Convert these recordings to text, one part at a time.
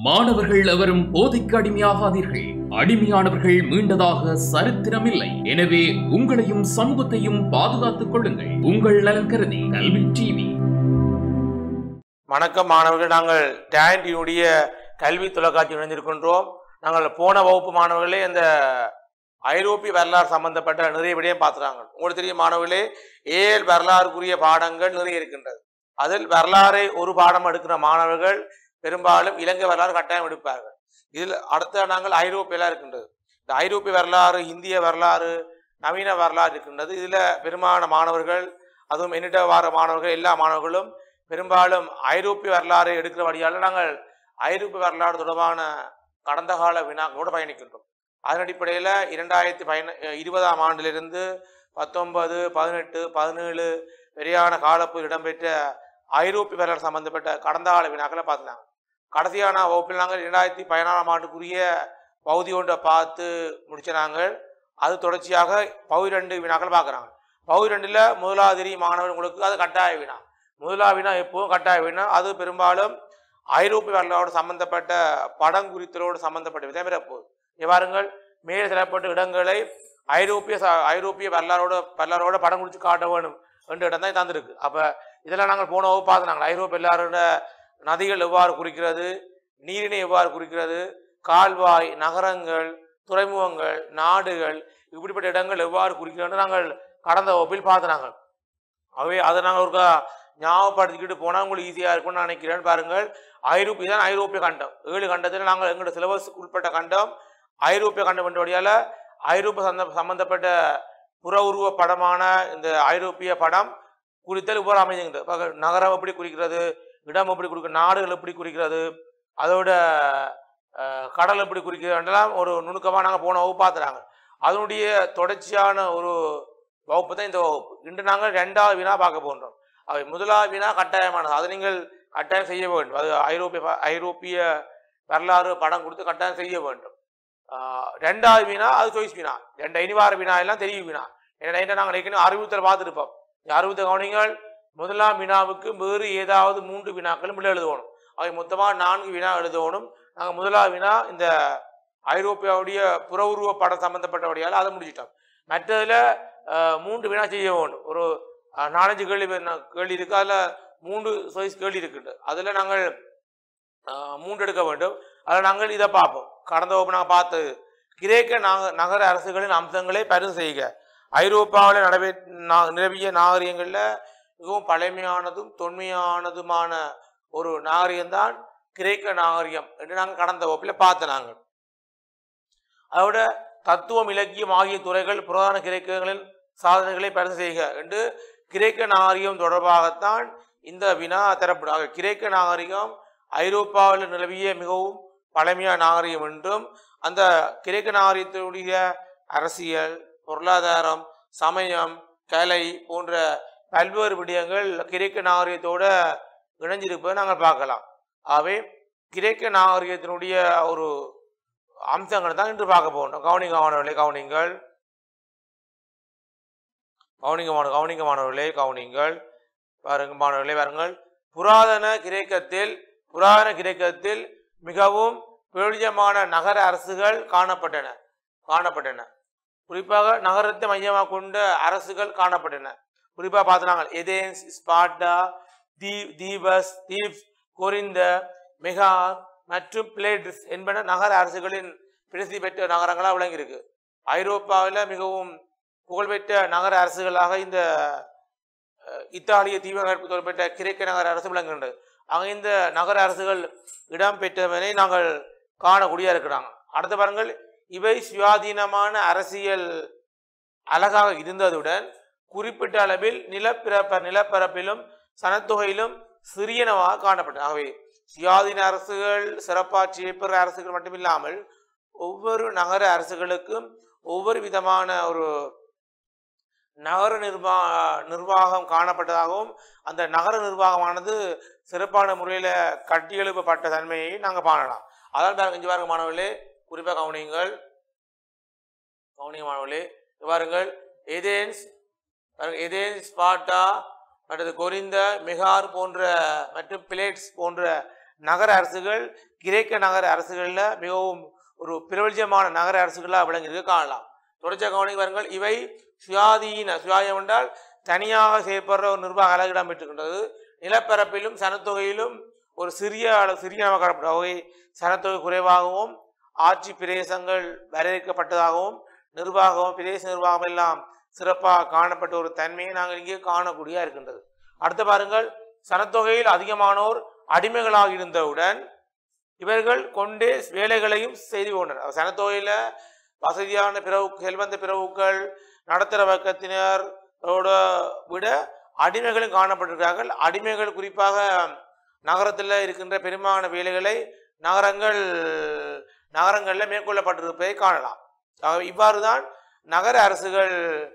மாணவர்கள் எவரும் போதைக்கு அடிமையாகாதீர்கள் அடிமையானவர்கள் மீண்டதாக சரித்திரமில்லை எனவே உங்களையும் சமூகத்தையும் பாதுகாத்துக் கொள்ளுங்கள் உங்கள் நலன் கருதி கல்வி டிவி வணக்கம் மாணவர்கள் நாங்கள் டேண்டினுடைய கல்வி தொலைக்காட்சி இணைந்திருக்கின்றோம் நாங்கள் போன வகுப்பு மாணவர்களே இந்த ஐரோப்பிய வரலாறு சம்பந்தப்பட்ட நிறைய விடயம் பார்த்துறாங்க உங்களுக்கு தெரியும் மாணவர்களே ஏஎல் வரலாறுக்குரிய பாடங்கள் நிறைய இருக்கின்றது அதில் வரலாறை ஒரு பாடம் எடுக்கிற மாணவர்கள் பெரும்பாலும் இலங்கை வரலாறு கட்டாயம் எடுப்பார்கள் இதில் அடுத்த நாங்கள் ஐரோப்பியெல்லாம் இருக்கின்றது இந்த ஐரோப்பிய வரலாறு இந்திய வரலாறு நவீன வரலாறு இருக்கின்றது இதில் பெரும்பாலான மாணவர்கள் அதுவும் என்னிட்ட வார மாணவர்கள் எல்லா மாணவர்களும் பெரும்பாலும் ஐரோப்பிய வரலாறு எடுக்கிறபடியால் நாங்கள் ஐரோப்பிய வரலாறு தொடர்பான கடந்த கால வினாக்களோடு பயணிக்கின்றோம் அதன் அடிப்படையில் இரண்டாயிரத்தி பயண இருபதாம் ஆண்டிலிருந்து பத்தொன்பது பதினெட்டு பதினேழு வெளியான காலப்போது இடம்பெற்ற ஐரோப்பிய வரலாறு சம்பந்தப்பட்ட கடந்த கால வினாக்களை பார்த்துனாங்க கடைசியான வகுப்பில் நாங்கள் இரண்டாயிரத்தி பதினாறாம் ஆண்டுக்குரிய பகுதி ஒன்றை பார்த்து முடிச்ச நாங்கள் அது தொடர்ச்சியாக பகுதி ரெண்டு வினாக்கள் பார்க்குறாங்க பகுதி ரெண்டில் முதலாதிரி மாணவர்களுக்கு அது கட்டாய வினா முதலாவது வினா எப்போவும் கட்டாய வினா அது பெரும்பாலும் ஐரோப்பிய வரலாறோடு சம்பந்தப்பட்ட படம் குறித்தலோடு சம்பந்தப்பட்ட விதம் போகுது இவ்வாறுங்கள் மேல் சிலப்பட்ட இடங்களை ஐரோப்பிய ச- ஐரோப்பிய வரலாறோட வரலாறோட படம் குறித்து காட்ட வேணும் என்ற இடம் தான் தந்திருக்கு அப்போ இதெல்லாம் நாங்கள் போன வகுப்பு பார்த்து நாங்கள் ஐரோப்பிய எல்லாரோட நதிகள் எவ்வாறு குறிக்கிறது நீரினை எவ்வாறு குறிக்கிறது கால்வாய் நகரங்கள் துறைமுகங்கள் நாடுகள் இப்படிப்பட்ட இடங்கள் எவ்வாறு குறிக்கிறது நாங்கள் கடந்த வகுப்பில் பார்த்து நாங்கள் ஆகவே அதை நாங்கள் ஒரு ஞாபகப்படுத்திக்கிட்டு போனால் உங்களுக்கு ஈஸியாக இருக்கும்னு நான் நினைக்கிறேன் பாருங்கள் ஐரோப்பிய தான் ஐரோப்பிய கண்டம் ஏழு கண்டத்தில் நாங்கள் எங்களோட சிலபஸுக்கு உட்பட்ட கண்டம் ஐரோப்பிய கண்டம் என்றபடியால் ஐரோப்பிய சந்த சம்பந்தப்பட்ட புற உருவ படமான இந்த ஐரோப்பிய படம் குறித்தல் இவ்வாறு அமைஞ்சுங்கிட்டு பாக்க, நகரம் எப்படி குறிக்கிறது இடம் எப்படி குறிக்கிறது நாடுகள் எப்படி குறிக்கிறது அதோட அஹ், கடல் எப்படி குறிக்கிறதுலாம் ஒரு நுணுக்கமாக நாங்கள் போன வகுப்பு பார்த்துறாங்க அதனுடைய தொடர்ச்சியான ஒரு வகுப்பு தான் இந்த வகுப்பு இன்று நாங்கள் ரெண்டாவது வினா பார்க்க போன்றோம் அவை முதலாவது வினா கட்டாயமானது அதை நீங்கள் கட்டாயம் செய்ய வேண்டும் அது ஐரோப்பிய ப- ஐரோப்பிய வரலாறு படம் கொடுத்து கட்டாயம் செய்ய வேண்டும் ஆஹ் ரெண்டாவது வினா அது சாய்ஸ் வினா ரெண்டு இனிவார வினா எல்லாம் தெரியும் வினா ஏன்னா நாங்கள் ஏற்கனவே அறிவுத்தல் பார்த்துருப்போம் இந்த அறிவுத்த கவனிங்கள் முதலாம் வினாவுக்கு வேறு ஏதாவது மூன்று வினாக்களும் உள்ள எழுதணும் அவை மொத்தமாக நான்கு வினா எழுதணும் நாங்கள் முதலாவது வினா இந்த ஐரோப்பியாவுடைய புற உருவ படம் சம்பந்தப்பட்டபடியால் அதை முடிச்சிட்டோம் மற்றதில் மூன்று வினா செய்ய வேண்டும் ஒரு அஹ், நாலஞ்சு கேள்வி வேணா- கேள்வி இருக்கு அதில் மூன்று சாய்ஸ் கேள்வி இருக்குது அதில் நாங்கள் அஹ், மூன்று எடுக்க வேண்டும் அதில் நாங்கள் இதை பார்ப்போம் கடந்த வகுப்பு நாங்கள் பார்த்தது கிரேக்க நாக நகர அரசுகளின் அம்சங்களை பரிசு செய்க ஐரோப்பாவில் நடைபெ நா- நிலவிய நாகரிகங்களில் மிகவும் பழமையானதும் தொன்மையானதுமான ஒரு நாகரிகம்தான் கிரேக்க நாகரிகம் என்று நாங்கள் கடந்த வகுப்பில் பார்த்தோம் நாங்கள் அதோட தத்துவம் இலக்கியம் ஆகிய துறைகள் புராதன கிரேக்கங்களின் சாதனைகளை பரிசு செய்க என்று கிரேக்க நாகரிகம் தொடர்பாகத்தான் இந்த வினா தரப்படும் ஆக கிரேக்க நாகரிகம் ஐரோப்பாவில் நிலவிய மிகவும் பழமையான நாகரிகம் என்றும் அந்த கிரேக்க நாகரிகத்தினுடைய அரசியல் பொருளாதாரம் சமயம் கலை போன்ற பல்வேறு விடயங்கள் கிரேக்க நாகரிகத்தோட இணைஞ்சிருப்பதை நாங்கள் பார்க்கலாம் ஆகவே கிரேக்க நாகரிகத்தினுடைய ஒரு அம்சங்கள் தான் இன்று பார்க்க போகணும் கவனிங்க மாணவர்களே கவனிங்கள் கவனிங்க மாணவ கவனிங்க மாணவர்களே கவனிங்கள் பாருங்க மாணவர்களே பாருங்கள் புராதன கிரேக்கத்தில் புராதன கிரேக்கத்தில் மிகவும் பிரபலியமான நகர அரசுகள் காணப்பட்டன காணப்பட்டன குறிப்பாக நகரத்தை மையமாக கொண்ட அரசுகள் காணப்பட்டன குறிப்பாக பார்த்தனாங்க எதேன்ஸ் ஸ்பார்டா தீ தீபஸ் தீப்ஸ் கொரிந்த மெகா மற்றும் பிளேட்ஸ் என்பன நகர அரசுகளின் பிரசித்தி பெற்ற நகரங்களாக விளங்கியிருக்கு ஐரோப்பாவில் மிகவும் புகழ்பெற்ற நகர அரசுகளாக இந்த அஹ், இத்தாலிய தீபகற்பு தொடர்பெற்ற கிரேக்க நகர அரசு விளங்குகின்றது ஆக இந்த நகர அரசுகள் இடம்பெற்றவனை நாங்கள் காணக்கூடிய இருக்கிறாங்க அடுத்த பாருங்கள் இவை சுயாதீனமான அரசியல் அழகாக இருந்ததுடன் குறிப்பிட்ட அளவில் நிலப்பிரப்ப நிலப்பரப்பிலும் சனத்தொகையிலும் சிறியனவாக காணப்பட்டது ஆகவே சுயாதீன அரசுகள் சிறப்பாட்சியை பெற அரசுகள் மட்டுமில்லாமல் ஒவ்வொரு நகர அரசுகளுக்கும் ஒவ்வொரு விதமான ஒரு நகர நிர்வா நிர்வாகம் காணப்பட்டதாகவும் அந்த நகர நிர்வாகமானது சிறப்பான முறையில் கட்டியெழுப்பப்பட்ட தன்மையை நாங்கள் காணலாம் அதான் பாருங்க இங்கே பாருங்க மாணவர்களே குறிப்பாக கவனியுங்கள் கவனிங்க மாணவர்களே இங்க பாருங்கள் எதேன்ஸ் பாருங்க எதேன்ஸ் ஸ்பார்ட்டா மற்றது கொரிந்த மெகார் போன்ற மற்றும் பிளேட்ஸ் போன்ற நகர அரசுகள் கிரேக்க நகர அரசுகளில் மிகவும் ஒரு பிரபலமான நகர அரசுகளாக விளங்கியிருக்க காணலாம் தொடர்ச்சியாக கவனிக்க பாருங்கள் இவை சுயாதீன சுயாதீனம் என்றால் தனியாக செயற்படுற ஒரு நிர்வாக அலகு இடம்பெற்றிருக்கின்றது நிலப்பரப்பிலும் சனத்தொகையிலும் ஒரு சிறிய அளவு சிறிய அளவு காணப்படும் அவை சனத்தொகை குறைவாகவும் ஆட்சி பிரதேசங்கள் வரையறுக்கப்பட்டதாகவும் நிர்வாகம் பிரதேச நிர்வாகம் எல்லாம் சிறப்பாக காணப்பட்ட ஒரு தன்மையை நாங்கள் இங்கே காணக்கூடியதாக இருக்கின்றது அடுத்து பாருங்கள் சனத்தொகையில் அதிகமானோர் அடிமைகளாக இருந்தவுடன் இவர்கள் கொண்டே வேலைகளையும் செய்து கொண்டனர் சனத்தொகையில வசதியான பிறவு செல்வந்த பிறவுக்கள் நடுத்தர வர்க்கத்தினர் ஓட விட அடிமைகளும் காணப்பட்டிருக்கிறார்கள் அடிமைகள் குறிப்பாக நகரத்தில் இருக்கின்ற பெரும்பாலான வேலைகளை நகரங்கள் நகரங்களில் மேற்கொள்ளப்பட்டிருப்பதை காணலாம் ஆகவே இவ்வாறு தான் நகர அரசுகள்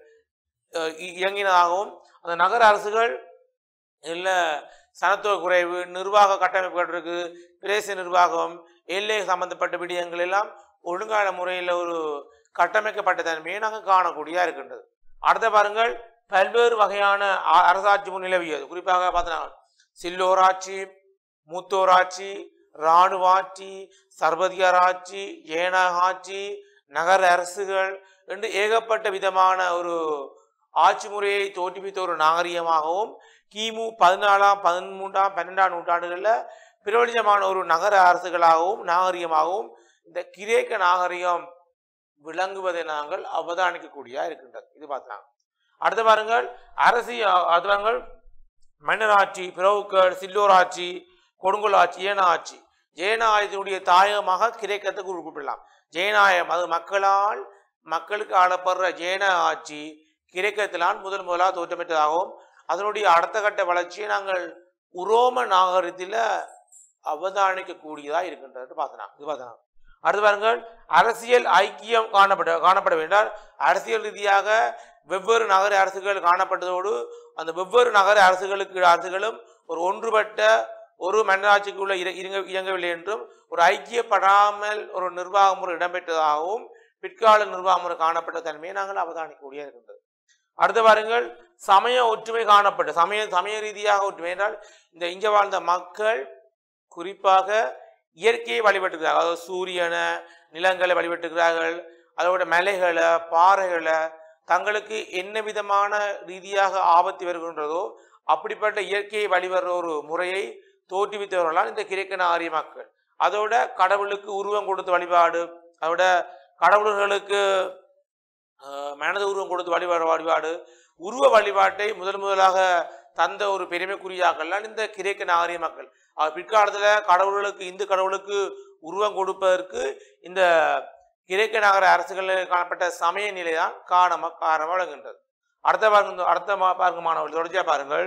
அஹ், இ- இயங்கினதாகவும் அந்த நகர அரசுகள் இல்லை சனத்துவ குறைவு நிர்வாக கட்டமைப்புகள் இருக்கு பிரதேச நிர்வாகம் எல்லை சம்பந்தப்பட்ட விடயங்கள் எல்லாம் ஒழுங்கான முறையில் ஒரு கட்டமைக்கப்பட்ட தன்மையை நாங்கள் காணக்கூடியதாக இருக்கின்றது அடுத்த பாருங்கள் பல்வேறு வகையான அ- அரசாட்சி முன்னிலவியது குறிப்பாக பார்த்தோன்னா சில்லோராட்சி மூத்தோராட்சி இராணுவ ஆட்சி சர்வதிகார ஆட்சி ஏனாக ஆட்சி நகர அரசுகள் என்று ஏகப்பட்ட விதமான ஒரு ஆட்சி முறையை தோற்றுவித்த ஒரு நாகரிகமாகவும் கிமு பதினாலாம் பதிமூன்றாம் பன்னெண்டாம் நூற்றாண்டுகளில் பிரபலியமான ஒரு நகர அரசுகளாகவும் நாகரிகமாகவும் இந்த கிரேக்க நாகரிகம் விளங்குவதை நாங்கள் அவதானிக்கக்கூடியதாக இருக்கின்றது இது பார்த்தாங்க அடுத்து பாருங்கள் அரசியல் அடுத்து பாருங்கள் மன்னராட்சி பிரவுக்கள் சில்லோராட்சி கொடுங்கோல் ஆட்சி ஏன ஆட்சி ஜெயன ஆட்சியினுடைய தாயகமாக கிரேக்கத்தை குறிப்பிடலாம் ஜெயநாயம் அது மக்களால் மக்களுக்கு ஆளப்படுற ஜெயன ஆட்சி கிரேக்கத்திலான் முதல் முதலாக தோற்றமிட்டதாகவும் அதனுடைய அடுத்த கட்ட வளர்ச்சியை நாங்கள் உரோம நாகரிகத்தில் அவதானிக்கக்கூடியதாக இருக்கின்றது பார்த்தலாம் இது பார்த்தலாம் அடுத்து பாருங்கள் அரசியல் ஐக்கியம் காணப்பட காணப்பட வேண்டால் அரசியல் ரீதியாக வெவ்வேறு நகர அரசுகள் காணப்பட்டதோடு அந்த வெவ்வேறு நகர அரசுகளுக்கு அரசுகளும் ஒரு ஒன்றுபட்ட ஒரு மன்னராட்சிக்குள்ள இர- இயங்க இயங்கவில்லை என்றும் ஒரு ஐக்கியப்படாமல் ஒரு நிர்வாக முறை இடம்பெற்றதாகவும் பிற்கால நிர்வாக முறை காணப்பட்ட தன்மையை நாங்கள் அவதானிக்கக்கூடிய இருக்கின்றது அடுத்து பாருங்கள் சமய ஒற்றுமை காணப்பட்ட சமய சமய ரீதியாக ஒற்றுமை என்றால் இந்த இங்கே வாழ்ந்த மக்கள் குறிப்பாக இயற்கையை வழிபட்டுக்கிறார்கள் அதாவது சூரியனை நிலங்களை வழிபட்டுக்கிறார்கள் அதோட மலைகளை பாறைகளை தங்களுக்கு என்ன விதமான ரீதியாக ஆபத்து வருகின்றதோ அப்படிப்பட்ட இயற்கையை வழிபடுற ஒரு முறையை தோற்றுவித்தவர்களால் இந்த கிழக்கு நாகரிக மக்கள் அதோட கடவுளுக்கு உருவம் கொடுத்து வழிபாடு அதோட கடவுள்களுக்கு ஆஹ், மனது உருவம் கொடுத்து வழிபாடு வழிபாடு உருவ வழிபாட்டை முதல் முதலாக தந்த ஒரு பெருமைக்குரியாக்கள்லாம் இந்த கிரேக்க நாகரிக மக்கள் அவர் பிற்காலத்தில் கடவுள்களுக்கு இந்து கடவுளுக்கு உருவம் கொடுப்பதற்கு இந்த கிரேக்க நகர அரசுகளில் காணப்பட்ட சமய நிலை தான் காரணமாக காரணமாக விளங்குகின்றது அடுத்த பாருங்க அடுத்த மா- பார்க்கும் மாணவர்கள் தொடர்ச்சியாக பாருங்கள்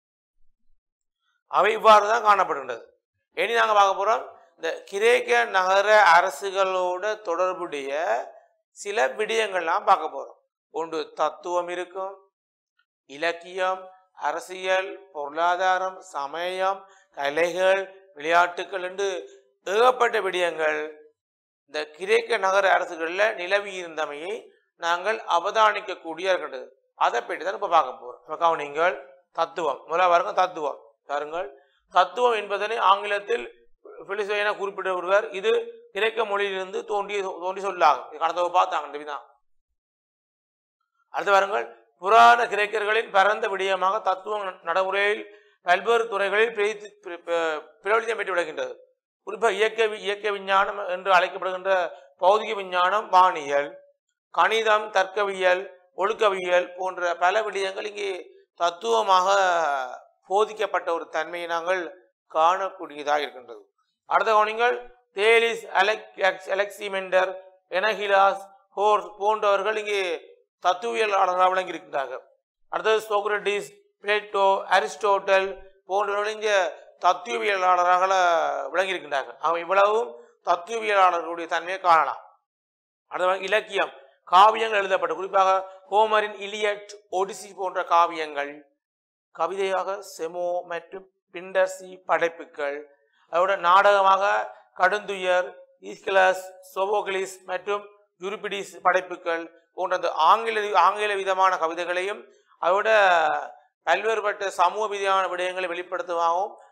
அவை இவ்வாறு தான் காணப்படுகின்றது இனி நாங்கள் பார்க்க போகிறோம் இந்த கிரேக்க நகர அரசுகளோட தொடர்புடைய சில விடயங்கள்லாம் பார்க்க போகிறோம் ஒன்று தத்துவம் இருக்கும் இலக்கியம் அரசியல் பொருளாதாரம் சமயம் கலைகள் விளையாட்டுகள் என்று ஏகப்பட்ட விடயங்கள் இந்த கிரேக்க நகர அரசுகளில் நிலவி இருந்தமையை நாங்கள் அவதானிக்கக்கூடிய இருக்கின்றது அதை பற்றி தான் இப்போ பார்க்க போகிறோம் இப்போ கவனிங்கள் தத்துவம் முதல்ல பாருங்க தத்துவம் பாருங்கள் தத்துவம் என்பதனை ஆங்கிலத்தில் பிலிசோ என குறிப்பிட்ட ஒருவர் இது கிரேக்க மொழியிலிருந்து தோன்றிய தோன்றி சொல்லாகும் இது கடந்த பார்த்தாங்க இந்த விதம் அடுத்து பாருங்கள் புராண கிரேக்கர்களின் பரந்த விடயமாக தத்துவம் நடைமுறையில் பல்வேறு துறைகளில் பிரித்து- பி- பி- பிரபலியம் பெற்று விளக்கின்றது குறிப்பாக இயக்க வி- இயக்க விஞ்ஞானம் என்று அழைக்கப்படுகின்ற பௌதிக விஞ்ஞானம் வானியல் கணிதம் தர்க்கவியல் ஒழுக்கவியல் போன்ற பல விடயங்கள் இங்கே தத்துவமாக போதிக்கப்பட்ட ஒரு தன்மையை நாங்கள் காணக்கூடியதாக இருக்கின்றது அடுத்த கவனிங்கள் தேலிஸ் அலெக் அலெக்சிமெண்டர் எனஹிலாஸ் ஹோர்ஸ் போன்றவர்கள் இங்கே தத்துவியலாளர்களாக விளங்கி இருக்கின்றார்கள் அடுத்தது சோக்ரட்டிஸ் பிளேட்டோ அரிஸ்டோட்டல் போன்றவர்கள் இங்கே தத்துவியலாளராக விளங்கி இருக்கின்றார்கள் அவங்க இவ்வளவும் தத்துவியலாளர்களுடைய தன்மையை காணலாம் அடுத்த இலக்கியம் காவியங்கள் எழுதப்பட்ட குறிப்பாக ஹோமரின் இலியட் ஒடிசி போன்ற காவியங்கள் கவிதையாக செமோ மற்றும் பிண்டர்சி படைப்புகள் அதோட நாடகமாக கடுந்துயர் ஈஸ்கலஸ் சோபோகிலிஸ் மற்றும் யூரிபிடிஸ் படைப்புகள் போன்ற அந்த ஆங்கில ஆங்கில விதமான கவிதைகளையும் அதோட பல்வேறுபட்ட சமூக விதியான விடயங்களை வெளிப்படுத்துவதாகவும்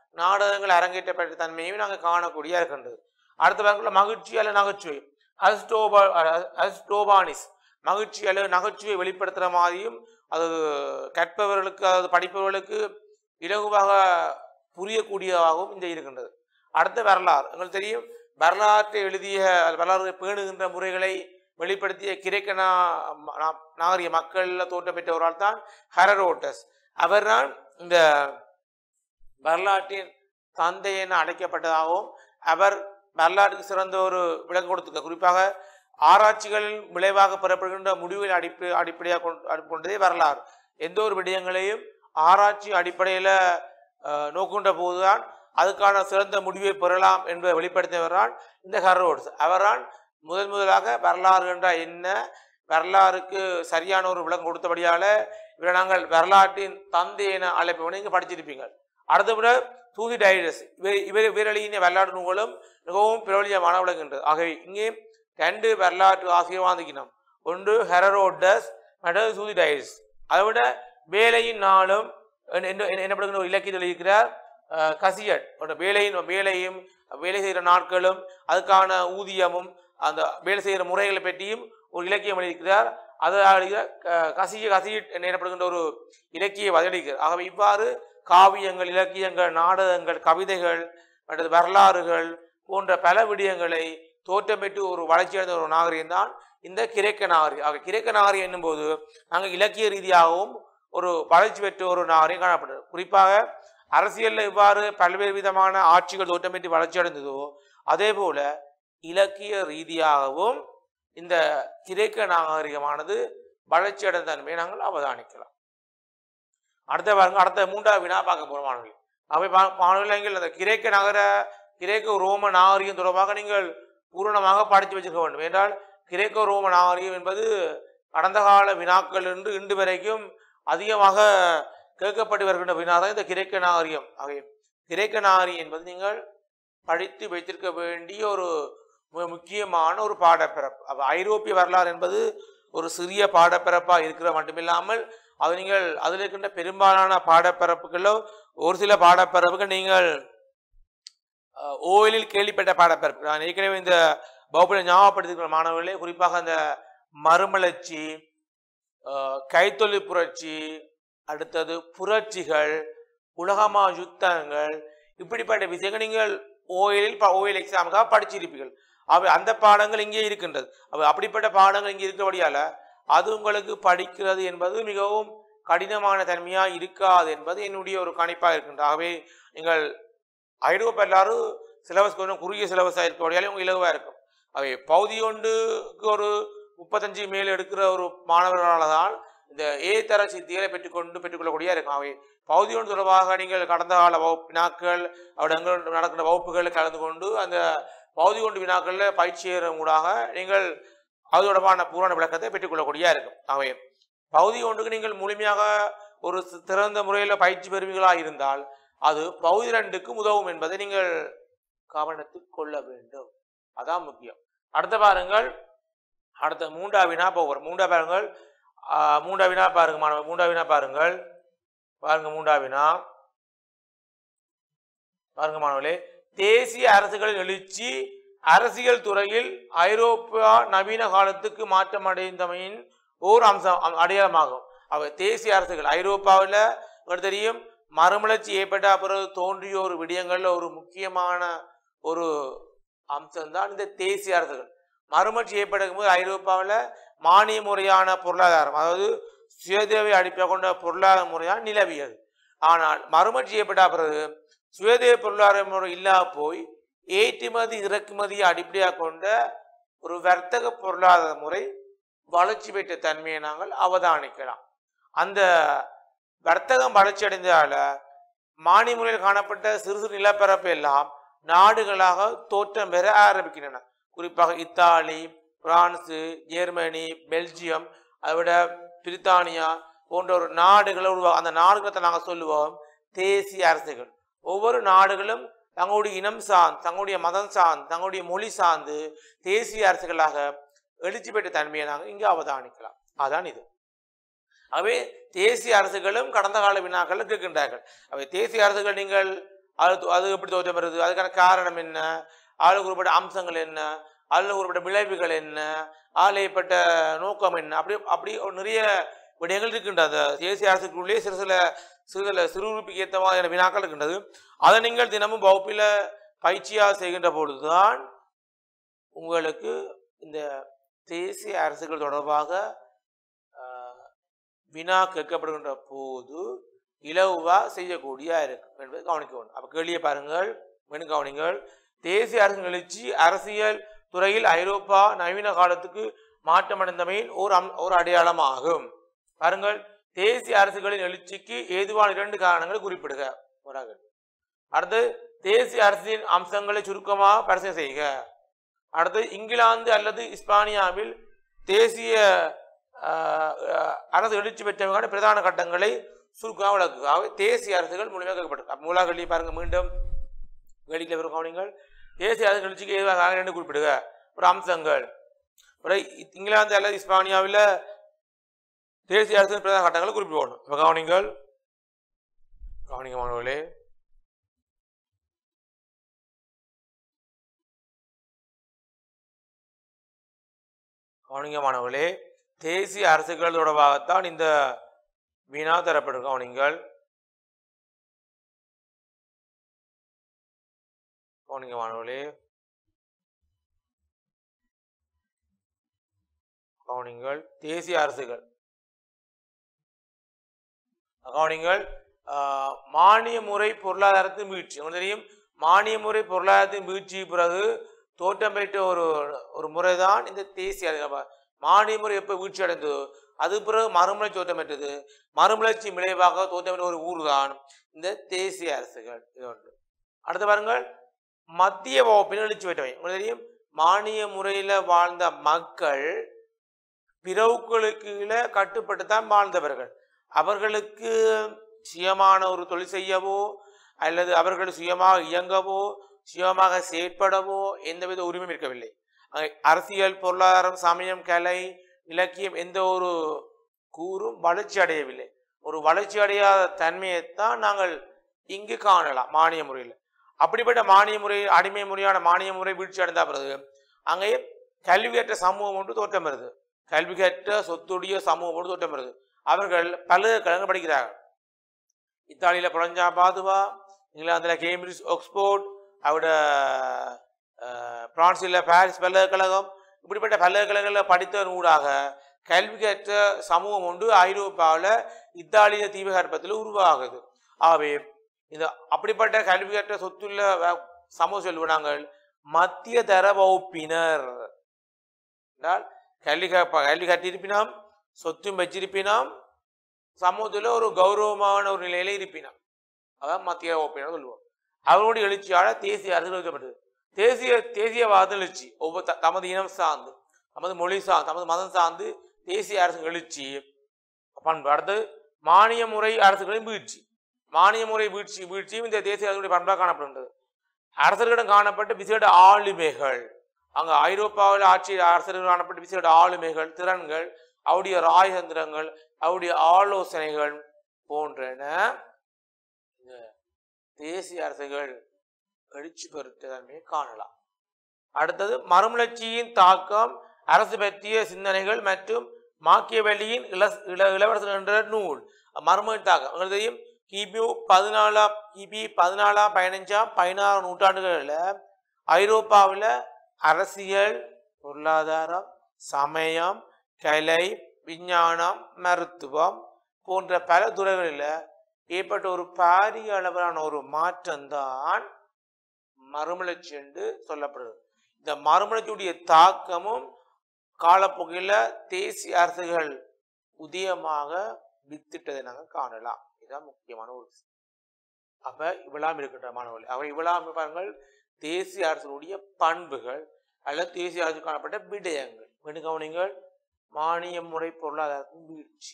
நாடகங்கள் அரங்கேற்றப்பட்ட தன்மையும் நாங்கள் காணக்கூடிய இருக்கின்றது அடுத்த பாருங்கள மகிழ்ச்சி அல்ல நகைச்சுவை அஸ்டோபா அஸ்டோபானிஸ் மகிழ்ச்சி அல்லது நகைச்சுவை வெளிப்படுத்துகிற மாதிரியும் அது கற்பவர்களுக்கு அதாவது படிப்பவர்களுக்கு இலகுவாக புரியக்கூடியதாகவும் இந்த இருக்கின்றது அடுத்த வரலாறு உங்களுக்கு தெரியும் வரலாற்றை எழுதிய வரலாறு பேணுகின்ற முறைகளை வெளிப்படுத்திய கிரேக்க நா- நா- நாகரிக மக்களில் தோற்றம் பெற்ற ஒரு ஆள் தான் ஹெரரோட்டஸ் அவர்தான் இந்த வரலாற்றின் தந்தை என அழைக்கப்பட்டதாகவும் அவர் வரலாற்றுக்கு சிறந்த ஒரு விளக்கம் கொடுத்திருக்க குறிப்பாக ஆராய்ச்சிகளின் விளைவாக பெறப்படுகின்ற முடிவுகளை அடிப்படை அடிப்படையாக கொண்டு கொண்டதே வரலாறு எந்த ஒரு விடயங்களையும் ஆராய்ச்சி அடிப்படையில் நோக்குகின்ற போதுதான் அதுக்கான சிறந்த முடிவை பெறலாம் என்பதை வெளிப்படுத்தியவர்தான் இந்த ஹெரோட்ஸ் அவர்தான் முதல் முதலாக வரலாறு என்றால் என்ன வரலாறுக்கு சரியான ஒரு விளக்கம் கொடுத்தபடியால இவரை நாங்கள் வரலாற்றின் தந்தை என அழைப்பவனை நீங்க படிச்சிருப்பீங்க அடுத்த விட தூதி டைரஸ் இவர் இவர் இவரளியின் வரலாற்று நூல்களும் மிகவும் பிரபலியமான விளங்குகின்றது ஆகவே இங்கே ரெண்டு வரலாற்று ஆசிரியர் வாங்கிக்கணும் ஒன்று ஹெரரோடஸ் மற்றது தூதி டைரஸ் அதை விட வேலையின் நாளும் என்ன- என்ன- என்ன- என்னப்படுகின்ற ஒரு இலக்கியத்தில் இருக்கிறார் அஹ், கசியட் ஒரு வேலையின் வேலையும் வேலை செய்கிற நாட்களும் அதுக்கான ஊதியமும் அந்த வேலை செய்கிற முறைகளை பற்றியும் ஒரு இலக்கியம் எழுதியிருக்கிறார் அது எழுதுகிற, அஹ், கசிய கசியட் என எனப்படுகின்ற ஒரு இலக்கிய வதளிக்கிறார் ஆகவே இவ்வாறு காவியங்கள் இலக்கியங்கள் நாடகங்கள் கவிதைகள் மற்றது வரலாறுகள் போன்ற பல விடயங்களை தோற்றம் பெற்று ஒரு வளர்ச்சியடைந்த ஒரு நாகரிகம் தான் இந்த கிரேக்க நாகரிகம் ஆக கிரேக்க நாகரிகம் என்னும்போது நாங்கள் இலக்கிய ரீதியாகவும் ஒரு வளர்ச்சி பெற்ற ஒரு நாகரிகம் காணப்படுது குறிப்பாக அரசியலில் இவ்வாறு பல்வேறு விதமான ஆட்சிகள் தோற்றம் பெற்று வளர்ச்சி அடைந்ததோ அதே போல இலக்கிய ரீதியாகவும் இந்த கிரேக்க நாகரிகமானது வளர்ச்சி அடைந்த தன்மையை நாங்கள் அவதானிக்கலாம் அடுத்த பாருங்க அடுத்த மூன்றாவது வினா பார்க்க போறோம் மாணவர்கள் அவை பா- மாணவர்கள் நீங்கள் அந்த கிரேக்க நகர கிரேக்க ரோம நாகரிகம் தொடர்பாக நீங்கள் பூரணமாக படித்து வச்சிருக்க வேண்டும் என்றால் கிரேக்க ரோம நாகரிகம் என்பது கடந்த கால வினாக்கள் என்று இன்று வரைக்கும் அதிகமாக கேட்கப்பட்டு வருகின்ற வினா தான் இந்த கிரேக்க நாகரிகம் ஆகிய கிரேக்க நாகரிகம் என்பது நீங்கள் படித்து வைத்திருக்க வேண்டிய ஒரு மு- முக்கியமான ஒரு பாடப்பிறப்பு அப்ப ஐரோப்பிய வரலாறு என்பது ஒரு சிறிய பாடப்பிறப்பாக இருக்கிற மட்டுமில்லாமல் அது நீங்கள் அதில் இருக்கின்ற பெரும்பாலான பாடப்பிறப்புகளோ ஒரு சில பாடப்பிறப்புகள் நீங்கள் அஹ், ஓயலில் கேள்விப்பட்ட பாடப்பிறப்பு நான் ஏற்கனவே இந்த பௌபில ஞாபகப்படுத்திருக்கிற மாணவர்களே குறிப்பாக அந்த மறுமலர்ச்சி அஹ், கைத்தொழில் புரட்சி அடுத்தது புரட்சிகள் உலகமா யுத்தங்கள் இப்படிப்பட்ட விஷயங்கள் நீங்கள் ஓயலில் ஓயல் எக்ஸாமுக்காக படிச்சிருப்பீர்கள் அவை அந்த பாடங்கள் இங்கே இருக்கின்றது அவை அப்படிப்பட்ட பாடங்கள் இங்கே இருக்கிறபடியால அது உங்களுக்கு படிக்கிறது என்பது மிகவும் கடினமான தன்மையா இருக்காது என்பது என்னுடைய ஒரு கணிப்பாக இருக்கின்றது ஆகவே நீங்கள் ஐரோப்பா எல்லாரும் சிலபஸ் கொஞ்சம் குறுகிய சிலபஸாக இருக்கிறபடியாலே உங்களுக்கு இலகுவாக இருக்கும் அவை பகுதி ஒன்றுக்கு ஒரு முப்பத்தஞ்சு மேல் எடுக்கிற ஒரு மாணவர்களால் தான் இந்த ஏ தர சித்திகளை பெற்றுக்கொண்டு பெற்றுக்கொள்ளக்கூடிய இருக்கும் அவை பகுதி ஒன்று தொடர்பாக நீங்கள் கடந்த கால வகுப்பு வினாக்கள் அவடங்கள் நடக்கிற வகுப்புகளில் கலந்து கொண்டு அந்த பகுதி ஒன்று வினாக்களில் பயிற்சி ஊடாக நீங்கள் அது தொடர்பான பூரண விளக்கத்தை பெற்றுக்கொள்ளக்கூடிய இருக்கும் அவை பகுதி ஒன்றுக்கு நீங்கள் முழுமையாக ஒரு சி- திறந்த முறையில் பயிற்சி பெறுவீர்களாக இருந்தால் அது பகுதி ரெண்டுக்கு உதவும் என்பதை நீங்கள் கவனத்தில் கொள்ள வேண்டும் அதான் முக்கியம் அடுத்த பாருங்கள் அடுத்த மூண்டா வினா போகிறோம் மூண்டா பாருங்கள் ஆஹ், மூண்டா வினா பாருங்க மாணவ மூண்டா வினா பாருங்கள் பாருங்க மூண்டா வினா பாருங்க மாணவர்களே தேசிய அரசுகளின் எழுச்சி அரசியல் துறையில் ஐரோப்பா நவீன காலத்துக்கு மாற்றம் அடைந்தமையின் ஓர் அம்சம் அம்- அடையாளமாகும் அவை தேசிய அரசுகள் ஐரோப்பாவில் உங்களுக்கு தெரியும் மறுமலர்ச்சி ஏற்பட்ட பிறகு தோன்றிய ஒரு விடயங்கள்ல ஒரு முக்கியமான ஒரு அம்சம்தான் இந்த தேசிய அரசுகள் மறுமலர்ச்சி ஏற்படும் போது ஐரோப்பாவில் மானிய முறையான பொருளாதாரம் அதாவது சுயதேவை அடிப்படையாக கொண்ட பொருளாதார முறையாக நிலவியது ஆனால் மறுமலர்ச்சி ஏற்பட்ட பிறகு சுயதேவ பொருளாதார முறை இல்லாம போய் ஏற்றுமதி இறக்குமதியை அடிப்படையாக கொண்ட ஒரு வர்த்தக பொருளாதார முறை வளர்ச்சி பெற்ற தன்மையை நாங்கள் அவதானிக்கலாம் அந்த வர்த்தகம் வளர்ச்சி அடைந்ததால மானிய முறையில் காணப்பட்ட சிறு சிறு நிலப்பரப்பு எல்லாம் நாடுகளாக தோற்றம் பெற ஆரம்பிக்கின்றன குறிப்பாக இத்தாலி பிரான்சு ஜெர்மனி பெல்ஜியம் அதை விட பிரித்தானியா போன்ற ஒரு நாடுகளை உருவா அந்த நாடுகளை நாங்கள் சொல்லுவோம் தேசிய அரசுகள் ஒவ்வொரு நாடுகளும் தங்களுடைய இனம் சார்ந்து தங்களுடைய மதம் சார்ந்து தங்களுடைய மொழி சார்ந்து தேசிய அரசுகளாக எழுச்சி பெற்ற தன்மையை நாங்கள் இங்கே அவதானிக்கலாம் அதான் இது அவை தேசிய அரசுகளும் கடந்த கால வினாக்கள் கேட்கின்றார்கள் அவை தேசிய அரசுகள் நீங்கள் அது தோ- அது எப்படி தோற்றம் வருது அதுக்கான காரணம் என்ன அதில் குறிப்பிட்ட அம்சங்கள் என்ன அதில் குறிப்பிட்ட விளைவுகள் என்ன அதில் ஏற்பட்ட நோக்கம் என்ன அப்படி அப்படி ஒரு நிறைய விடயங்கள் இருக்கின்றது அந்த தேசிய அரசுக்குள்ளே சிறு சில சிறு சில சிறுபிக்கு ஏற்ற மாதிரியான வினாக்கள் இருக்கின்றது அதை நீங்கள் தினமும் வகுப்பில் பயிற்சியாக செய்கின்ற பொழுதுதான் உங்களுக்கு இந்த தேசிய அரசுகள் தொடர்பாக ஆஹ், வினா கேட்கப்படுகின்ற போது இலகுவா செய்யக்கூடிய இருக்கும் என்பதை கவனிக்கணும் அப்ப கேள்வியை பாருங்கள் மீண்டும் கவனிங்கள் தேசிய அரசு எழுச்சி அரசியல் துறையில் ஐரோப்பா நவீன காலத்துக்கு மாற்றமடைந்தமையின் ஒரு அம் ஒரு அடையாளமாகும் பாருங்கள் தேசிய அரசுகளின் எழுச்சிக்கு ஏதுவான இரண்டு காரணங்களை குறிப்பிடுக போறாங்க அடுத்து தேசிய அரசின் அம்சங்களை சுருக்கமாக பரிசீலனை செய்க அடுத்து இங்கிலாந்து அல்லது இஸ்பானியாவில் தேசிய ஆஹ், ஆஹ், அரசு எழுச்சி பெற்றவங்க பிரதான கட்டங்களை சுருக்கமாக விளக்குக ஆகவே தேசிய அரசுகள் முழுமையாக கேட்கப்பட்டிருக்கு மூலா கல்வி பாருங்க மீண்டும் வெளியில் வரும் கவனிங்கள் தேசிய அரசு எழுச்சிக்கு ஏதுவாக ரெண்டு குறிப்பிடுக ஒரு அம்சங்கள் ஒரு இங்கிலாந்து அல்லது இஸ்பானியாவில் தேசிய அரசின் பிரதான கட்டங்களை குறிப்பிடணும் இப்போ கவனிங்கள் கவனிங்க மாணவர்களே கவனிங்க மாணவர்களே தேசிய அரசுகள் தொடர்பாகத்தான் இந்த வினா தரப்படும் கவனிங்கள் கவனிங்க மாணவர்களே கவனிங்கள் தேசிய அரசுகள் கவனிங்கள் ஆஹ், மானிய முறை பொருளாதாரத்தின் வீழ்ச்சி உங்களுக்கு தெரியும் மானிய முறை பொருளாதாரத்தின் வீழ்ச்சி பிறகு தோற்றம் பெற்ற ஒரு ஒரு முறைதான் இந்த தேசிய அரசு. மானிய முறை எப்போ வீழ்ச்சி அடைந்ததோ அது பிறகு மறுமலர்ச்சி தோற்றம் பெற்றது மறுமலர்ச்சி விளைவாக தோற்றம் பெற்ற ஒரு ஊர் தான் இந்த தேசிய அரசுகள் இது ஒன்று அடுத்து பாருங்கள் மத்திய வகுப்பின் எழுச்சி பெற்றவை உங்களுக்கு தெரியும் மானிய முறையில் வாழ்ந்த மக்கள் பிறவுகளுக்கு கீழே கட்டுப்பட்டு தான் வாழ்ந்தவர்கள் அவர்களுக்கு சுயமான ஒரு தொழில் செய்யவோ அல்லது அவர்கள் சுயமாக இயங்கவோ சுயமாக செயற்படவோ எந்தவித உரிமையும் இருக்கவில்லை அஹ் அரசியல் பொருளாதாரம் சமயம் கலை இலக்கியம் எந்த ஒரு கூறும் வளர்ச்சி அடையவில்லை ஒரு வளர்ச்சி அடையாத தன்மையைத்தான் நாங்கள் இங்கு காணலாம் மானிய முறையில் அப்படிப்பட்ட மானிய முறை அடிமை முறையான மானிய முறை வீழ்ச்சி அடைந்த பிறகு அங்கே கல்வியற்ற சமூகம் ஒன்று தோற்றம் வருது கல்வி கற்ற சொத்துடைய சமூகம் ஒன்று தோற்றம் வருது அவர்கள் பல்கலைக்கழகங்கள் படிக்கிறார்கள் இத்தாலியில புலஞ்சா பாதுவா இங்கிலாந்தில் கேம்பிரிட்ஜ் ஆக்ஸ்போர்ட் அவட அஹ், பிரான்சில் பாரிஸ் பல்கலைக்கழகம் இப்படிப்பட்ட பல்கலைக்கழகங்களில் படித்ததன் ஊடாக கல்வி கற்ற சமூகம் ஒன்று ஐரோப்பாவில் இத்தாலிய தீபகற்பத்தில் உருவாகுது ஆகவே இந்த அப்படிப்பட்ட கல்வி கற்ற சொத்துள்ள வ- சமூகம் சொல்லுவோம் நாங்கள் மத்திய தர வகுப்பினர் என்றால் கல்வி க- கல்வி கற்றிருப்பினாம் சொத்தும் வச்சிருப்பினாம் சமூகத்தில் ஒரு கௌரவமான ஒரு நிலையில இருப்பினாம் அதான் மத்திய வகுப்பினர் சொல்லுவோம் அவர்களுடைய எழுச்சியால தேசிய அரசு எழுதப்பட்டது தேசிய தேசியவாத எழுச்சி ஒவ்வொரு த- தமது இனம் சார்ந்து தமது மொழி சார்ந்து தமது மதம் சார்ந்து தேசிய அரசு எழுச்சி பண்பு அடுத்து மானிய முறை அரசுகளின் வீழ்ச்சி மானிய முறை வீழ்ச்சி வீழ்ச்சியும் இந்த தேசிய அரசுடைய பண்பாக காணப்படுகின்றது அரசர்களிடம் காணப்பட்ட விசேட ஆளுமைகள் அங்க ஐரோப்பாவில் ஆட்சி அரசர்கள் காணப்பட்ட விசேட ஆளுமைகள் திறன்கள் அவருடைய ராயதந்திரங்கள் அவருடைய ஆலோசனைகள் போன்றன இந்த தேசிய அரசுகள் எழுச்சி பெற்ற தன்மையை காணலாம் அடுத்தது மறுமலர்ச்சியின் தாக்கம் அரசு பற்றிய சிந்தனைகள் மற்றும் மாக்கியவெளியின் இள இள இளவரசர் என்ற நூல் மறுமலர்ச்சி தாக்கம் உங்களுக்கு தெரியும் கிபி பதினாலாம் கிபி பதினாலாம் பதினஞ்சாம் பதினாறாம் நூற்றாண்டுகளில் ஐரோப்பாவில் அரசியல் பொருளாதாரம் சமயம் கலை விஞ்ஞானம் மருத்துவம் போன்ற பல துறைகளில் ஏற்பட்ட ஒரு பாரிய அளவிலான ஒரு மாற்றம்தான் மறுமலர்ச்சி என்று சொல்லப்படுது இந்த மறுமலர்ச்சியுடைய தாக்கமும் காலப்போக்கில் தேசிய அரசுகள் உதயமாக வித்திட்டதை நாங்கள் காணலாம் இதுதான் முக்கியமான ஒரு விஷயம் அப்ப இவ்வளவு இருக்கின்ற மாணவர்கள் அவை இவ்வளவு பாருங்கள் தேசிய அரசுடைய பண்புகள் அல்லது தேசிய அரசு காணப்பட்ட விடயங்கள் மீண்டும் கவனிங்கள் மானிய முறை பொருளாதாரத்தின் வீழ்ச்சி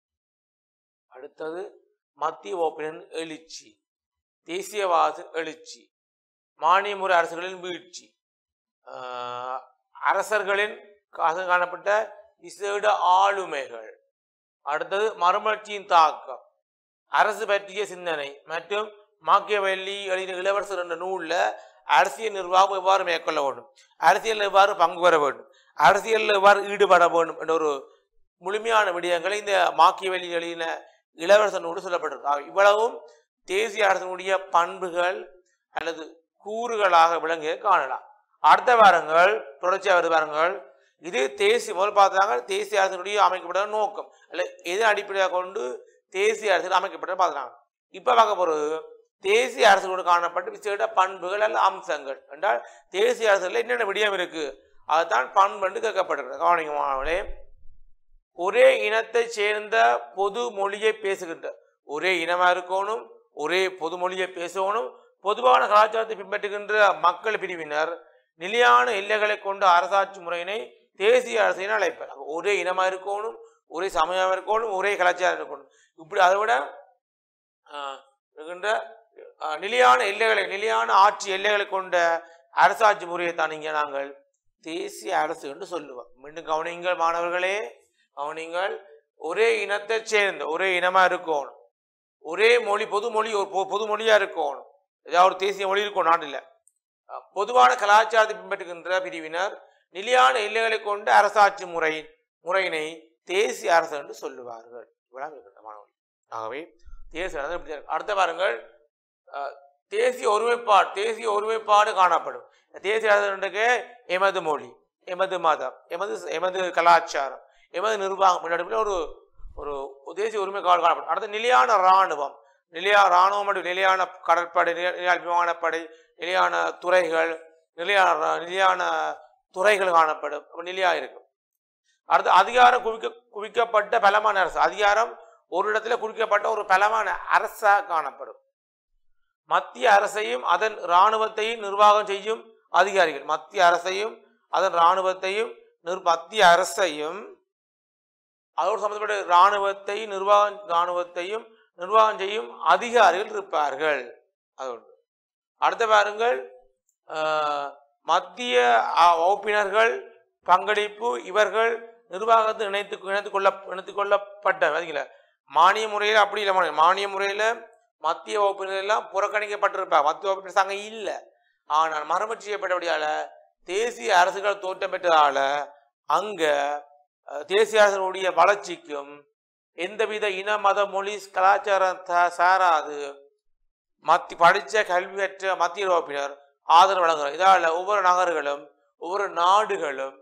அடுத்தது மத்திய வகுப்பினரின் எழுச்சி தேசியவாத எழுச்சி மானிய முறை அரசுகளின் வீழ்ச்சி ஆஹ், அரசர்களின் கா- காணப்பட்ட விசேட ஆளுமைகள் அடுத்தது மறுமலர்ச்சியின் தாக்கம் அரசு பற்றிய சிந்தனை மற்றும் மாக்கியவெல்லி எழுதின இளவரசர் என்ற நூலில் அரசியல் நிர்வாகம் எவ்வாறு மேற்கொள்ள வேண்டும் அரசியல் எவ்வாறு பங்கு பெற வேண்டும் அரசியலில் எவ்வாறு ஈடுபட வேண்டும் என்ற ஒரு முழுமையான விடயங்களை இந்த மாக்கியவெளி எழுதின இளவரசர் நூல் சொல்லப்பட்டிருக்கு ஆக இவ்வளவும் தேசிய அரசனுடைய பண்புகள் அல்லது கூறுகளாக விளங்கிய காணலாம் அடுத்த வாரங்கள் தொடர்ச்சியாக வருது வாரங்கள் இது தேசிய முதல் பார்த்தாங்க தேசிய அரசனுடைய அமைக்கப்பட்ட நோக்கம் அல்ல எது அடிப்படையாக கொண்டு தேசிய அரசியல் அமைக்கப்பட்ட பார்த்தாங்க இப்போ பார்க்க போகிறது தேசிய அரசோடு காணப்பட்ட விசேட பண்புகள் அல்ல அம்சங்கள் என்றால் தேசிய அரசியலில் என்னென்ன விடயம் இருக்கு அதுதான் பண்பு என்று கேட்கப்பட்டிருக்கு கவனிக்கமானவர்களே ஒரே இனத்தை சேர்ந்த பொது மொழியை பேசுகின்ற ஒரே இனமா இருக்கணும் ஒரே பொது மொழியை பேசணும் பொதுவான கலாச்சாரத்தை பின்பற்றுகின்ற மக்கள் பிரிவினர் நிலையான எல்லைகளை கொண்ட அரசாட்சி முறையினை தேசிய அரசு என அழைப்பர் அப்ப ஒரே இனமா இருக்கணும் ஒரே சமயம் இருக்கணும் ஒரே கலாச்சாரம் இருக்கணும் இப்படி அதை விட ஆஹ், இருக்கின்ற ஆஹ், நிலையான எல்லைகளை நிலையான ஆட்சி எல்லைகளை கொண்ட அரசாட்சி முறையை தான் இங்கே நாங்கள் தேசிய அரசு என்று சொல்லுவோம் மீண்டும் கவனிங்கள் மாணவர்களே கவனிங்கள் ஒரே இனத்தை சேர்ந்த ஒரே இனமா இருக்கணும் ஒரே மொழி பொது மொழி ஒரு பொ- பொது மொழியா இருக்கணும் ஏதாவது ஒரு தேசிய மொழி இருக்கும் நாட்டில் அஹ், பொதுவான கலாச்சாரத்தை பின்பற்றுகின்ற பிரிவினர் நிலையான எல்லைகளை கொண்ட அரசாட்சி முறை முறையினை தேசிய அரசு என்று சொல்லுவார்கள் இவ்வளவு இருக்கின்ற மாணவர்கள் ஆகவே தேசிய அரசு இப்படி தான் இருக்கு. அடுத்த பாருங்கள் அஹ், தேசிய ஒருமைப்பாடு தேசிய ஒருமைப்பாடு காணப்படும் தேசிய அரசுக்கு எமது மொழி எமது மதம் எமது எமது கலாச்சாரம் எமது நிர்வாகம் முன்னாடி ஒரு ஒரு தேசிய உரிமை காவல் காணப்படும் அடுத்து நிலையான இராணுவம் நிலையா இராணுவம் மற்றும் நிலையான கடற்படை நிலை- நிலையான விமானப்படை நிலையான துறைகள் நிலையான ர- நிலையான துறைகள் காணப்படும் அப்ப நிலையா இருக்கும் அடுத்து அதிகாரம் குவிக்க குவிக்கப்பட்ட பலமான அரசு அதிகாரம் ஒரு இடத்துல குவிக்கப்பட்ட ஒரு பலமான அரசா காணப்படும் மத்திய அரசையும் அதன் இராணுவத்தையும் நிர்வாகம் செய்யும் அதிகாரிகள் மத்திய அரசையும் அதன் இராணுவத்தையும் நிர் மத்திய அரசையும் அதோடு சம்பந்தப்பட்ட இராணுவத்தை நிர்வாகம் இராணுவத்தையும் நிர்வாகம் செய்யும் அதிகாரிகள் இருப்பார்கள் அது ஒன்று அடுத்த பாருங்கள் ஆஹ், மத்திய அஹ், வகுப்பினர்கள் பங்களிப்பு இவர்கள் நிர்வாகத்தை இணைத்து இணைத்து கொள்ள இணைத்து கொள்ளப்பட்ட பார்த்தீங்களா மானிய முறையில் அப்படி இல்லை மானிய- மானிய முறையில் மத்திய வகுப்பினர் எல்லாம் புறக்கணிக்கப்பட்டிருப்பாங்க மத்திய வகுப்பினர் சங்கம் இல்லை ஆனால் மரபு செய்யப்பட்டபடியால தேசிய அரசுகள் தோற்றம் பெற்றதால அங்க அஹ், தேசிய அரசனுடைய வளர்ச்சிக்கும் எந்தவித இன மத மொழி கலாச்சாரம் சா- சாராது மத்தி படித்த கல்வி பெற்ற மத்திய வகுப்பினர் ஆதரவு வழங்குகிறார் இதால ஒவ்வொரு நகர்களும் ஒவ்வொரு நாடுகளும்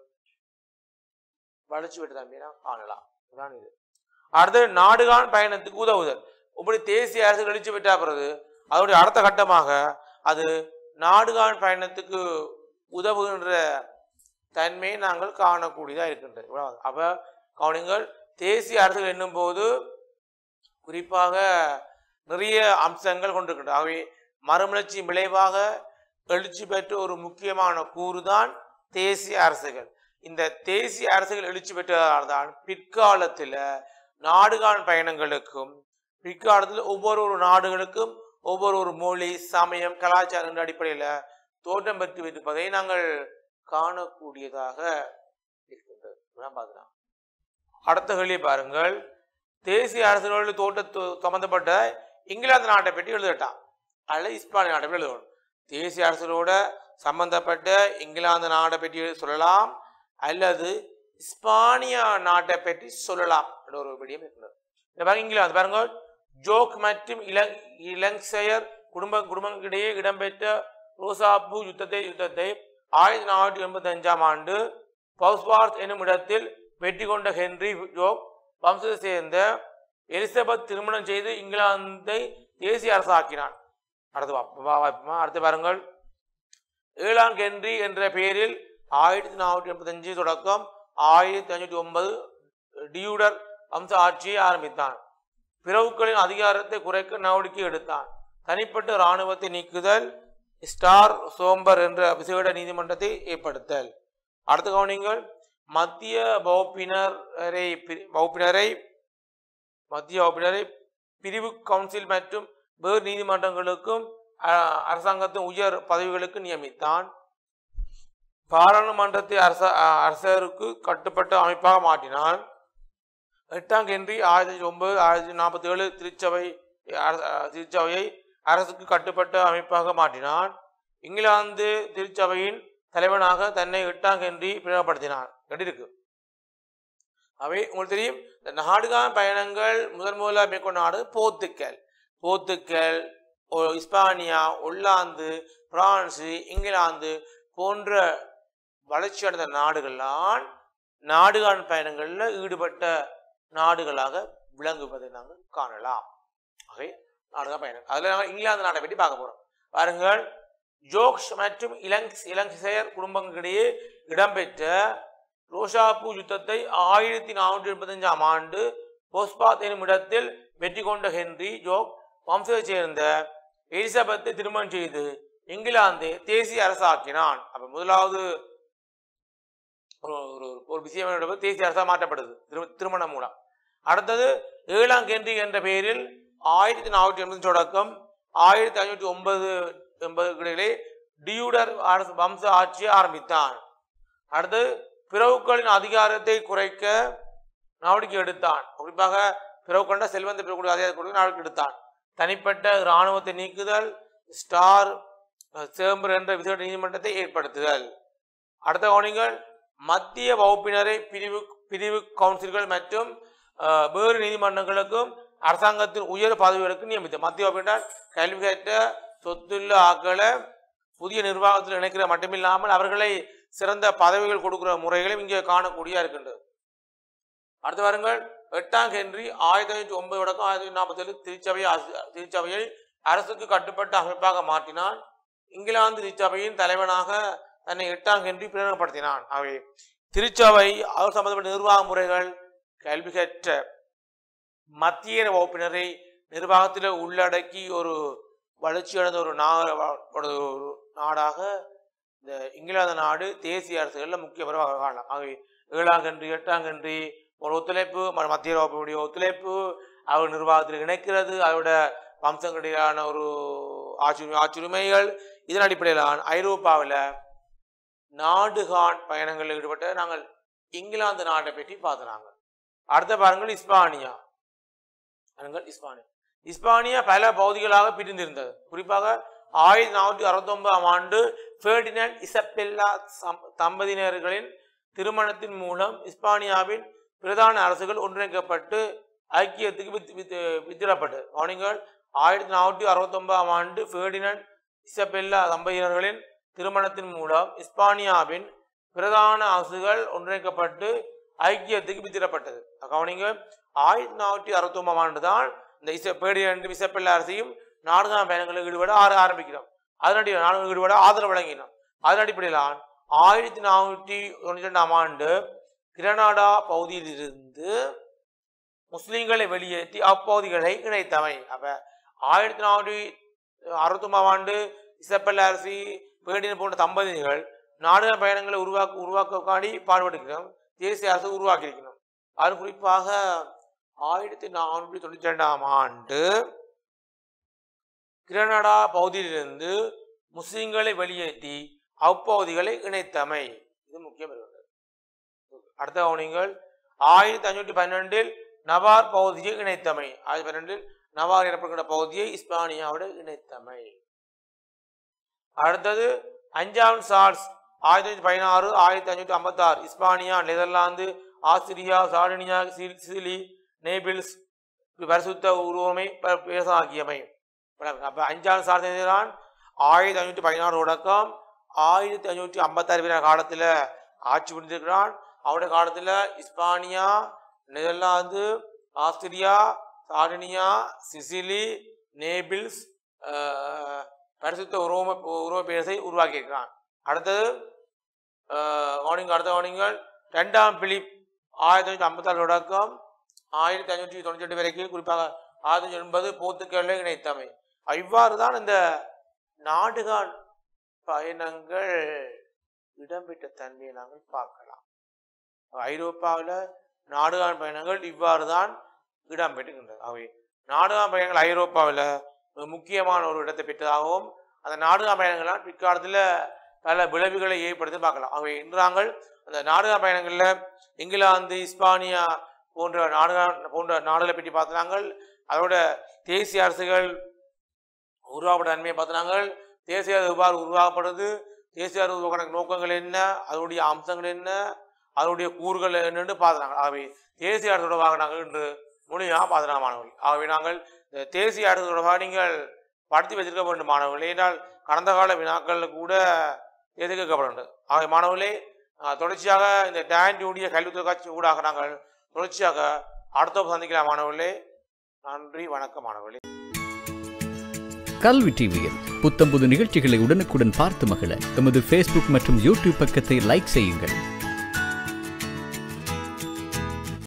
வளர்ச்சி பெற்று தம்பினா காணலாம் இதான் இது அடுத்து நாடுகான் பயணத்துக்கு உதவுதல் இப்படி தேசிய அரசு எழுச்சி பெற்றா பிறகு அதனுடைய அடுத்த கட்டமாக அது நாடுகான் பயணத்துக்கு உதவுகின்ற தன்மையை நாங்கள் காணக்கூடியதாக இருக்கின்றது இவ்வளவு. அப்ப கவனிங்கள் தேசிய அரசுகள் என்னும் போது குறிப்பாக நிறைய அம்சங்கள் கொண்டிருக்கின்றன ஆகவே மறுமலர்ச்சியின் விளைவாக எழுச்சி பெற்ற ஒரு முக்கியமான கூறுதான் தேசிய அரசுகள் இந்த தேசிய அரசுகள் எழுச்சி பெற்றதால் தான் பிற்காலத்தில் நாடுகான் பயணங்களுக்கும் பிற்காலத்தில் ஒவ்வொரு ஒரு நாடுகளுக்கும் ஒவ்வொரு ஒரு மொழி சமயம் கலாச்சாரம் என்ற அடிப்படையில் தோற்றம் பெற்று இருப்பதை நாங்கள் காணக்கூடியதாக இருக்கின்றது இதெல்லாம் பார்க்கலாம் அடுத்த கேள்வி பாருங்கள் தேசிய அரசுகளோடு தோட்ட சம்பந்தப்பட்ட இங்கிலாந்து நாட்டை பற்றி எழுதட்டான் அல்லது இஸ்பானிய நாட்டை பற்றி எழுதணும் தேசிய அரசுகளோட சம்பந்தப்பட்ட இங்கிலாந்து நாட்டை பற்றி சொல்லலாம் அல்லது இஸ்பானிய நாட்டை பற்றி சொல்லலாம் என்ற ஒரு விடயம் இருக்கிறது இந்த பாருங்க இங்கிலாந்து பாருங்க ஜோக் மற்றும் இளங் இளங்செயர் குடும்ப குடும்பங்களிடையே இடம்பெற்ற ரோசாப்பூ யுத்தத்தை யுத்தத்தை ஆயிரத்தி நானூற்றி எண்பத்தி அஞ்சாம் ஆண்டு பவுஸ்வார்த் என்னும் இடத்தில் வெற்றி கொண்ட ஹென்றி ஜோக் வம்சத்தை சேர்ந்த எலிசபெத் திருமணம் செய்து இங்கிலாந்தை தேசிய அரசாக்கினான் அடுத்து வா- வா- வா- அடுத்து பாருங்கள் ஏழாம் ஹென்றி என்ற பெயரில் ஆயிரத்தி நானூற்றி எண்பத்தஞ்சு தொடக்கம் ஆயிரத்தி அஞ்சூற்றி ஒன்பது டியூடர் வம்ச ஆட்சியை ஆரம்பித்தான் பிறவுக்களின் அதிகாரத்தை குறைக்க நடவடிக்கை எடுத்தான் தனிப்பட்ட இராணுவத்தை நீக்குதல் ஸ்டார் சோம்பர் என்ற விசேட நீதிமன்றத்தை ஏற்படுத்தல் அடுத்த கவனிங்கள் மத்திய வகுப்பினரை பிரி- வகுப்பினரை மத்திய வகுப்பினரை பிரிவு கவுன்சில் மற்றும் வேறு நீதிமன்றங்களுக்கும் அஹ், அரசாங்கத்தின் உயர் பதவிகளுக்கு நியமித்தான் பாராளுமன்றத்தை அரச அஹ், அரசருக்கு கட்டுப்பட்ட அமைப்பாக மாற்றினான் எட்டாம் ஹென்றி ஆயிரத்தி ஒன்பது ஆயிரத்தி நாற்பத்தி ஏழு திருச்சபை அரச- அஹ், திருச்சபையை அரசுக்கு கட்டுப்பட்ட அமைப்பாக மாற்றினான் இங்கிலாந்து திருச்சபையின் தலைவனாக தன்னை எட்டாம் ஹென்றி பிரயோகப்படுத்தினான் இருக்கு அவை உங்களுக்கு தெரியும் இந்த நாடுகாண பயணங்கள் முதன் முதலாக மேற்கொண்ட நாடு போர்த்துக்கல் போர்த்துக்கல் ஒ- இஸ்பானியா ஒல்லாந்து பிரான்சு இங்கிலாந்து போன்ற வளர்ச்சி அடைந்த நாடுகள்லாம் நாடுகாண பயணங்களில் ஈடுபட்ட நாடுகளாக விளங்குவதை நாங்கள் காணலாம் ஆகவே நாடுகாண பயணம் அதில் நாங்கள் இங்கிலாந்து நாட்டை பற்றி பார்க்க போகிறோம் பாருங்கள் ஜோக்ஸ் மற்றும் இலங் இலங்கையர் குடும்பங்களிடையே இடம்பெற்ற ரோஷாப்பூ யுத்தத்தை ஆயிரத்தி நானூற்றி எண்பத்தஞ்சாம் ஆண்டு போஸ்பாத் எனும் இடத்தில் வெற்றி கொண்ட ஹென்றி ஜோக் வம்சத்தைச் சேர்ந்த எலிசபெத்தை திருமணம் செய்து இங்கிலாந்தை தேசிய அரசாக்கினான் அப்ப முதலாவது ஒரு ஒரு ஒரு விஷயம் என்னவென்றால் தேசிய அரசாக மாற்றப்படுது திரு திருமணம் மூலம் அடுத்தது ஏழாம் கென்றி என்ற பெயரில் ஆயிரத்தி நானூற்றி எண்பது தொடக்கம் ஆயிரத்தி ஐநூற்றி ஒன்பது எண்பதுகளிலே டியூடர் அரசு வம்ச ஆட்சியை ஆரம்பித்தான் அடுத்தது பிறவுக்களின் அதிகாரத்தை குறைக்க நடவடிக்கை எடுத்தான் குறிப்பாக பிறவுக்கண்ட செல்வந்த பிறகு அதிகாரத்தை குறைக்க நடவடிக்கை எடுத்தான் தனிப்பட்ட இராணுவத்தை நீக்குதல் ஸ்டார் அஹ், சேம்பர் என்ற விசேட நீதிமன்றத்தை ஏற்படுத்துதல் அடுத்த கவனிங்கள் மத்திய வகுப்பினரை பிரிவு பிரிவு கவுன்சில்கள் மற்றும் அஹ், வேறு நீதிமன்றங்களுக்கும் அரசாங்கத்தின் உயர் பதவிகளுக்கு நியமித்தது மத்திய வகுப்பினர் கல்வி கற்ற சொத்துள்ள ஆக்களை புதிய நிர்வாகத்தில் இணைக்கிற மட்டுமில்லாமல் அவர்களை சிறந்த பதவிகள் கொடுக்கிற முறைகளும் இங்கே காணக்கூடிய இருக்கின்றது அடுத்து வாருங்கள் எட்டாம் ஹென்றி ஆயிரத்தி ஐநூற்றி ஒன்பது தொடக்கம் ஆயிரத்தி தொள்ளாயிரத்தி நாற்பத்தி ஏழு திருச்சபையை அரசு- திருச்சபையை அரசுக்கு கட்டுப்பட்ட அமைப்பாக மாற்றினான் இங்கிலாந்து திருச்சபையின் தலைவனாக தன்னை எட்டாம் ஹென்றி பிரகடனப்படுத்தினான் ஆகவே திருச்சபை அவர் சம்பந்தப்பட்ட நிர்வாக முறைகள் கல்வி கற்ற மத்திய வகுப்பினரை நிர்வாகத்தில் உள்ளடக்கி ஒரு வளர்ச்சியடைந்த ஒரு நா ஒரு நாடாக இந்த இங்கிலாந்து நாடு தேசிய அரசுகளில் முக்கிய பரவாக காணலாம் ஆகவே ஏழாம் கன்றி எட்டாம் கன்றி ஒரு ஒத்துழைப்பு ம- மத்திய வகுப்பினுடைய ஒத்துழைப்பு அவர் நிர்வாகத்தில் இணைக்கிறது அதோட வம்சங்களிலான ஒரு ஆட்சி ஆட்சியுரிமைகள் இதன் அடிப்படையிலான ஐரோப்பாவில் நாடுகான் பயணங்களில் ஈடுபட்ட நாங்கள் இங்கிலாந்து நாட்டை பற்றி பார்த்துறாங்க அடுத்த பாருங்கள் இஸ்பானியா பாருங்கள் இஸ்பானியா இஸ்பானியா பல பகுதிகளாக பிரிந்திருந்தது குறிப்பாக ஆயிரத்தி நானூற்றி அறுபத்தொன்பதாம் ஆண்டு ஃபெர்டினண்ட் இசப்பெல்லா சம்- தம்பதியினர்களின் திருமணத்தின் மூலம் இஸ்பானியாவின் பிரதான அரசுகள் ஒன்றிணைக்கப்பட்டு ஐக்கியத்துக்கு வித் வித் வித்திடப்பட்டது கவனிங்கள் ஆயிரத்தி நானூற்றி அறுபத்தொன்பதாம் ஆண்டு ஃபெர்டினண்ட் இசபெல்லா தம்பதியினர்களின் திருமணத்தின் மூலம் இஸ்பானியாவின் பிரதான அரசுகள் ஒன்றிணைக்கப்பட்டு ஐக்கியத்துக்கு வித்திடப்பட்டது கவனிங்க ஆயிரத்தி நானூற்றி அறுபத்தொன்பதாம் ஆண்டு தான் இந்த இச பேடியன் இசப்பெல்லா அரசையும் நாடுகாண பயணங்களில் ஈடுபட ஆர ஆரம்பிக்கிறோம் அதனடி நாடுகளில் ஈடுபட ஆதரவு வழங்கினோம் அதன் அடிப்படையில் ஆயிரத்தி நானூற்றி தொண்ணூற்றி ரெண்டாம் ஆண்டு கிரனாடா பகுதியிலிருந்து முஸ்லிம்களை வெளியேற்றி அப்பகுதிகளை இணைத்தவை அப்ப ஆயிரத்தி நானூற்றி அறுபத்தொன்பதாம் ஆண்டு இசப்பெல்ல அரசி பேடின் போன்ற தம்பதிகள் நாடுகாண பயணங்களை உருவாக்க உருவாக்கக்காண்டி பாடுபடுகிறோம் தேசிய அரசு உருவாக்கியிருக்கணும் அது குறிப்பாக ஆயிரத்தி நானூற்றி தொண்ணூற்றி ரெண்டாம் ஆண்டு கிரனடா பகுதியிலிருந்து முஸ்லிம்களை வெளியேற்றி அப்பகுதிகளை இணைத்தமை இது முக்கியம் இருக்கிறது அடுத்த கவனிங்கள் ஆயிரத்தி ஐநூற்றி பன்னெண்டில் நவார் பகுதியை இணைத்தமை ஆயிரத்தி பன்னெண்டில் நவார் எனப்படுகிற பகுதியை இஸ்பானியாவோடு இணைத்தமை அடுத்தது அஞ்சாம் சார்ஸ் ஆயிரத்தி தொள்ளாயிரத்தி பதினாறு ஆயிரத்தி ஐநூற்றி ஐம்பத்தாறு இஸ்பானியா நெதர்லாந்து ஆஸ்திரியா சார்டினியா சில்- சிலி நேபிள்ஸ் பரிசுத்த உருவமை ப- பேசாகியமை அப்ப அஞ்சாம் சார்ந்தான் ஆயிரத்தி ஐநூற்றி பதினாறு தொடக்கம் ஆயிரத்தி ஐநூற்றி ஐம்பத்தாறு வீர காலத்தில் ஆட்சி புரிந்திருக்கிறான் அவருடைய காலத்தில் Hispania Netherlands Austria Sardinia Sicily Naples அஹ், பரிசுத்த உருவம உருவ பேசை உருவாக்கியிருக்கிறான் அடுத்தது கவனிங்க அடுத்த கவனிங்கள் ரெண்டாம் பிலிப் ஆயிரத்தி ஐநூற்றி ஐம்பத்தாறு தொடக்கம் ஆயிரத்தி ஐநூற்றி தொண்ணூற்றி எட்டு வரைக்கும் குறிப்பாக ஆயிரத்தி தொள்ளாயிரத்தி எண்பது போர்த்துக்கல்ல இணைத்தமை இவ்வாறு தான் இந்த நாடுகான் பயணங்கள் இடம்பெற்ற தன்மையை நாங்கள் பார்க்கலாம் ஐரோப்பாவில் நாடுகான் பயணங்கள் இவ்வாறு தான் இடம்பெற்றுகின்றது அவை நாடுகான் பயணங்கள் ஐரோப்பாவில் ஒரு முக்கியமான ஒரு இடத்தை பெற்றதாகவும் அந்த நாடுகான் பயணங்கள்லாம் பிற்காலத்தில் பல விளைவுகளை ஏற்படுத்தி பார்க்கலாம் அவை இன்று நாங்கள் அந்த நாடுகான் பயணங்களில் இங்கிலாந்து இஸ்பானியா போன்ற நாடுகள் போன்ற நாடுகளை பற்றி பார்த்தாங்கள் அதோட தேசிய அரசுகள் உருவாக்கப்பட்ட நன்மையை பார்த்து நாங்கள் தேசிய அரசு எவ்வாறு உருவாக்கப்படுது தேசிய அரசு உருவாக்க நோக்கங்கள் என்ன அதனுடைய அம்சங்கள் என்ன அதனுடைய கூறுகள் என்னன்னு பார்த்துனாங்க ஆகவே தேசிய அரசு தொடர்பாக நாங்கள் இன்று முழுமையாக பார்த்துனாங்க மாணவர்கள் ஆகவே நாங்கள் இந்த தேசிய அரசு தொடர்பாக நீங்கள் படுத்தி வச்சிருக்க வேண்டும் மாணவர்களே ஏனால் கடந்த கால வினாக்களில் கூட எது கேட்கப்பட வேண்டும் ஆகவே மாணவர்களே அஹ், தொடர்ச்சியாக இந்த டேண்டியுடைய கல்வி தொலைக்காட்சி ஊடாக நாங்கள் தொடர்ச்சியாக அடுத்த வகுப்பு சந்திக்கலாம் மாணவர்களே நன்றி வணக்கம் மாணவர்களே கல்வி டிவியில் புத்தம்புது நிகழ்ச்சிகளை உடனுக்குடன் பார்த்து மகிழ எமது ஃபேஸ்புக் மற்றும் யூடியூப் பக்கத்தை லைக் செய்யுங்கள்